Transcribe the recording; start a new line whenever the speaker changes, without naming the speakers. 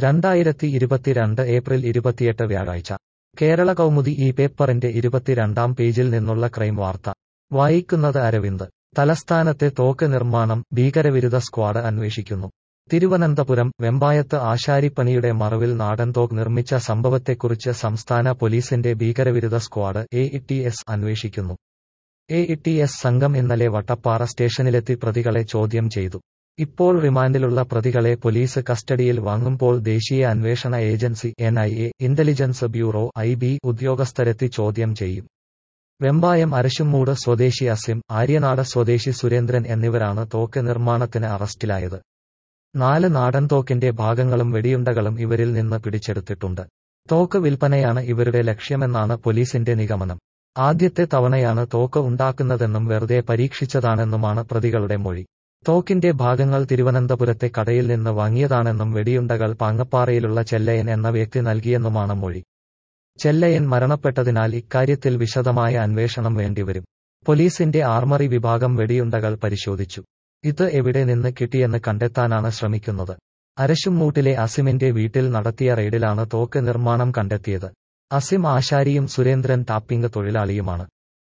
രണ്ടായിരത്തി ഇരുപത്തിരണ്ട് ഏപ്രിൽ ഇരുപത്തിയെട്ട് വ്യാഴാഴ്ച കേരള കൗമുദി ഈ പേപ്പറിന്റെ ഇരുപത്തിരണ്ടാം പേജിൽ നിന്നുള്ള ക്രൈം വാർത്ത വായിക്കുന്നത് അരവിന്ദ് തലസ്ഥാനത്തെ തോക്ക് നിർമ്മാണം ഭീകരവിരുദ്ധ സ്ക്വാഡ് അന്വേഷിക്കുന്നു തിരുവനന്തപുരം വെമ്പായത്ത് ആശാരിപ്പണിയുടെ മറവിൽ നാടൻ തോക്ക് നിർമ്മിച്ച സംഭവത്തെക്കുറിച്ച് സംസ്ഥാന പോലീസിന്റെ ഭീകരവിരുദ്ധ സ്ക്വാഡ് എ അന്വേഷിക്കുന്നു എ സംഘം ഇന്നലെ വട്ടപ്പാറ സ്റ്റേഷനിലെത്തി പ്രതികളെ ചോദ്യം ചെയ്തു ഇപ്പോൾ റിമാൻഡിലുള്ള പ്രതികളെ പോലീസ് കസ്റ്റഡിയിൽ വാങ്ങുമ്പോൾ ദേശീയ അന്വേഷണ agency NIA intelligence bureau I B ഉദ്യോഗസ്ഥരെത്തി ചോദ്യം ചെയ്യും വെമ്പായം അരശുമൂട് സ്വദേശി അസിം ആര്യനാട് സ്വദേശി സുരേന്ദ്രൻ എന്നിവരാണ് തോക്ക് നിർമ്മാണത്തിന് അറസ്റ്റിലായത് നാല് നാടൻ തോക്കിന്റെ ഭാഗങ്ങളും വെടിയുണ്ടകളും ഇവരിൽ നിന്ന് പിടിച്ചെടുത്തിട്ടുണ്ട് തോക്ക് വിൽപ്പനയാണ് ഇവരുടെ ലക്ഷ്യമെന്നാണ് പോലീസിന്റെ നിഗമനം ആദ്യത്തെ തവണയാണ് തോക്ക് ഉണ്ടാക്കുന്നതെന്നും വെറുതെ പരീക്ഷിച്ചതാണെന്നുമാണ് പ്രതികളുടെ മൊഴി തോക്കിന്റെ ഭാഗങ്ങൾ തിരുവനന്തപുരത്തെ കടയിൽ നിന്ന് വാങ്ങിയതാണെന്നും വെടിയുണ്ടകൾ പാങ്ങപ്പാറയിലുള്ള ചെല്ലയൻ എന്ന വ്യക്തി നൽകിയെന്നുമാണ് മൊഴി ചെല്ലയൻ മരണപ്പെട്ടതിനാൽ ഇക്കാര്യത്തിൽ വിശദമായ അന്വേഷണം വേണ്ടിവരും പോലീസിന്റെ ആർമറി വിഭാഗം വെടിയുണ്ടകൾ പരിശോധിച്ചു ഇത് എവിടെ നിന്ന് കിട്ടിയെന്ന് കണ്ടെത്താനാണ് ശ്രമിക്കുന്നത് അരശുമൂട്ടിലെ അസിമിന്റെ വീട്ടിൽ നടത്തിയ റെയ്ഡിലാണ് തോക്ക് നിർമ്മാണം കണ്ടെത്തിയത് അസിം ആശാരിയും സുരേന്ദ്രൻ ടാപ്പിംഗ് തൊഴിലാളിയുമാണ്